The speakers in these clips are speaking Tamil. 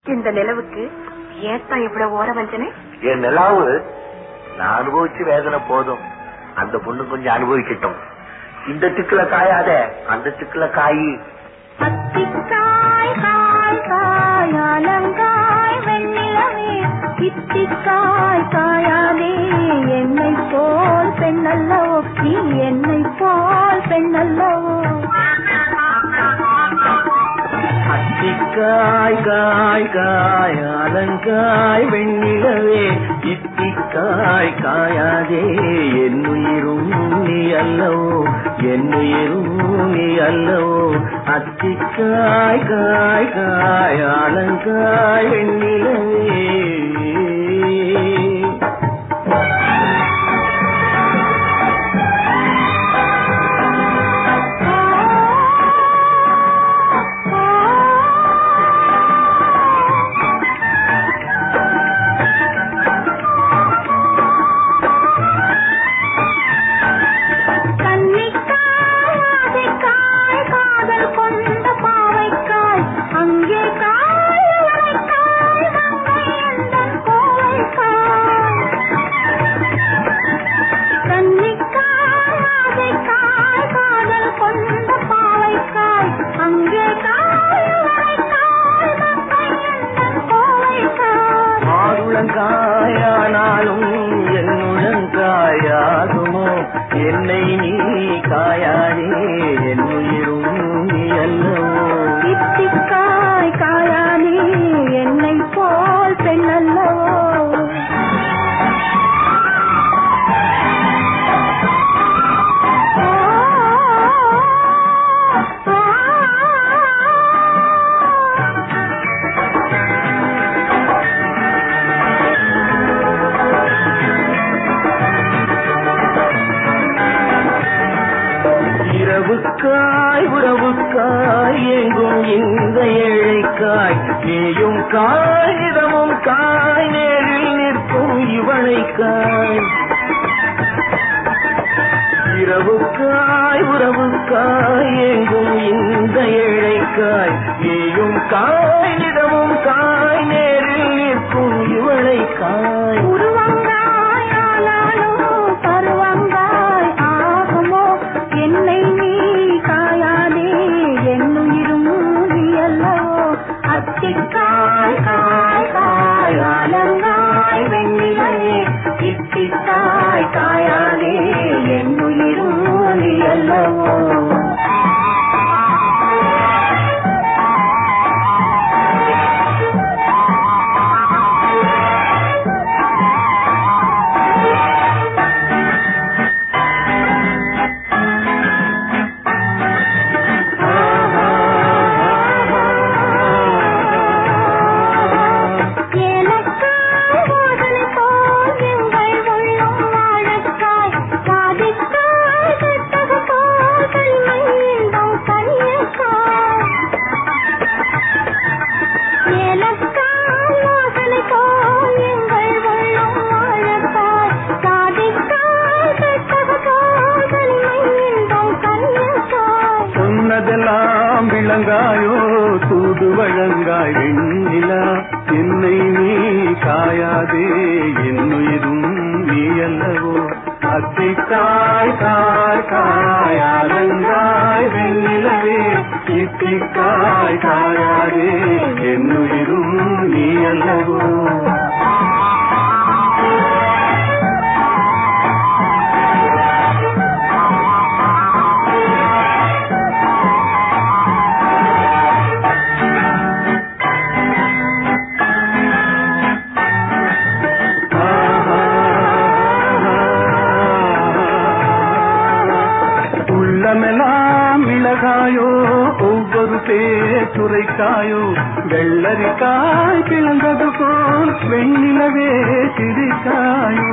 இந்த நிலவுக்கு ஏத்தா இவ்வளவு ஓர வஞ்சனை என் நிலாவு நான் அனுபவிச்சு வேதனை போதும் அந்த பொண்ணு கொஞ்சம் அனுபவிக்கட்டும் இந்த திக்குல காயாத அந்த திக்குல காயி அத்திக்காய் காய் காய் அலங்காய் வெண்ணிலவே இத்திக்காய் காயாதே என்னை போல் பெண்ணல்லவோ நீ என்னை போல் பெண்ணல்லவோ அத்திக்காய் காய் காய் அலங்காய் வெண்ணிலவே இத்திக்காய் காயாதே என்னுயிரும் நீ அல்லவோ என்னுயிரும் நீ அல்லவோ அத்திக்காய் காய் காய் அலங்காய் வெண்ணிலவே கன்னிக்காய் ஆசைக்காய் காதல் கொண்ட பாவைக்காய் அங்கே காய் உரைக்காய் மங்கை எந்தன் கோவைக்காய் கன்னிக்காய் ஆசைக்காய் காதல் கொண்ட பாவைக்காய் அங்கே காய் உரைக்காய் மங்கை எந்தன் கோவைக்காய் மாதுளங்காயானாலும் என்னுழங்காயாகுமோ என்னை நீ காயாதே என்னுயிரும் நீ அல்லவோ இத்திக்காய் காயானே என்னை போல் பெண்ணல்லவோ இரவுக்காய் உறவுக்காய் எங்கும் இந்த ஏழைக்காய் நீயும் காய் இதமும் காய் நேரில் நிற்கும் இவளைக்காய் இரவுக்காய் உறவுக்காய் எங்கும் இந்த ஏழைக்காய் நீயும் காய் நிதமும் காய் நேரில் நிற்கும் இவளைக்காய் உருவங்காய் ஆனாலும் பருவங்காய் ஆகுமோ என்னை நீ காயாதே என்னுயிரும் நீ அல்லவோ அத்திக்காய் காய் காய் அலங்காய் வெண்ணிலையே இத்திக்காய் காயாதே என்னுயிரும் நீ அல்லவோ ஏலக்காய் வாசனை போல் எங்கள் உள்ளம் வாழக்காய் காதிக்காய் கட்டக போல் கண்மை இன்பம் கனியக்காய் ஏலக்காய் வாசனை போல் எங்கள் உள்ளம் வாழக்காய் காதிக்காய் கட்டக போல் கண்மை இன்பம் கனியக்காய் சொன்னதெல்லாம் விளங்காயோ தூது வழங்காய் வெண்ணிலா என்னை நீ காயாதே என்னுயிரும் நீ அல்லவோ அத்திக்காய் காய் காய் அலங்காய் வெண்ணிலவே இத்திக்காய் காயாதே என்னுயிரும் நீ அல்லவோ உள்ளமெல்லாம் மிளகாயோ ஒவ்வொரு பேச்சுரைக்காயோ வெள்ளரிக்காய் பிளந்தது போல் வெண்ணிலவே சிரிக்காயோ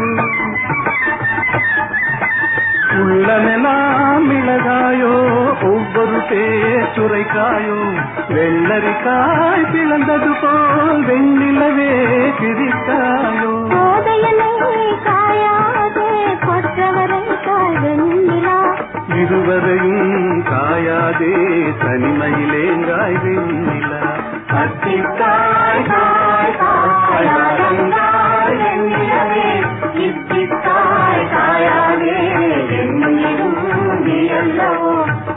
உள்ளமெல்லாம் மிளகாயோ ஒவ்வொரு பேச்சுரைக்காயோ வெள்ளரிக்காய் பிளந்தது போல் வெண்ணிலவே சிரிக்காயோ கோதையனை காயாதே கொற்றவரை காய் வெண்ணிலா இருவரையும் காயாதே தனிமையிலேங்காய் வெண்ணிலா அத்திக்காய் காய் காயாதங்காய் வெண்ணிலவே இத்திக்காய் காயாதே என்னிலும் நீ அல்லவோ